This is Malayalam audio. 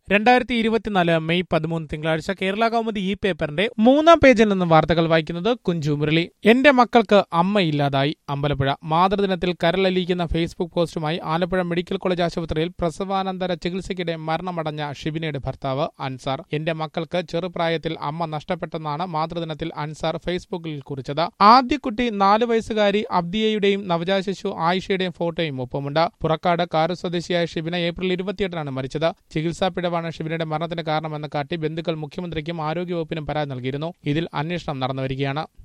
രണ്ടായിരത്തി ഇരുപത്തിനാല് മെയ് പതിമൂന്ന് തിങ്കളാഴ്ച കേരള കൗമുദി ഈ പേപ്പറിന്റെ മൂന്നാം പേജിൽ നിന്ന് വാർത്തകൾ വായിക്കുന്നത് കുഞ്ചു മുരളി എന്റെ മക്കൾക്ക് അമ്മയില്ലാതായി അമ്പലപ്പുഴ മാതൃദിനത്തിൽ കരളലിയിക്കുന്ന ഫേസ്ബുക്ക് പോസ്റ്റുമായി ആലപ്പുഴ മെഡിക്കൽ കോളേജ് ആശുപത്രിയിൽ പ്രസവാനന്തര ചികിത്സയ്ക്കിടെ മരണമടഞ്ഞ ഷിബിനയുടെ ഭർത്താവ് അൻസാർ എന്റെ മക്കൾക്ക് ചെറുപ്രായത്തിൽ അമ്മ നഷ്ടപ്പെട്ടെന്നാണ് മാതൃദിനത്തിൽ അൻസാർ ഫേസ്ബുക്കിൽ കുറിച്ചത് ആദ്യ കുട്ടി നാല് വയസ്സുകാരി അബ്ദിയയുടെയും നവജാത ശിശു ആയിഷയുടെയും ഫോട്ടോയും ഒപ്പമുണ്ട് പുറക്കാട് കാരു സ്വദേശിയായ ഷിബിന ഏപ്രിൽ ഇരുപത്തിയെട്ടിനാണ് മരിച്ചത് ചികിത്സാ പിഴവാണ് ഷിബിനയുടെ മരണത്തിന് കാരണമെന്ന് കാട്ടി ബന്ധുക്കൾ മുഖ്യമന്ത്രിക്കും ആരോഗ്യവകുപ്പിനും പരാതി നൽകിയിരുന്നു ഇതിൽ അന്വേഷണം നടന്നുവരികയാണ്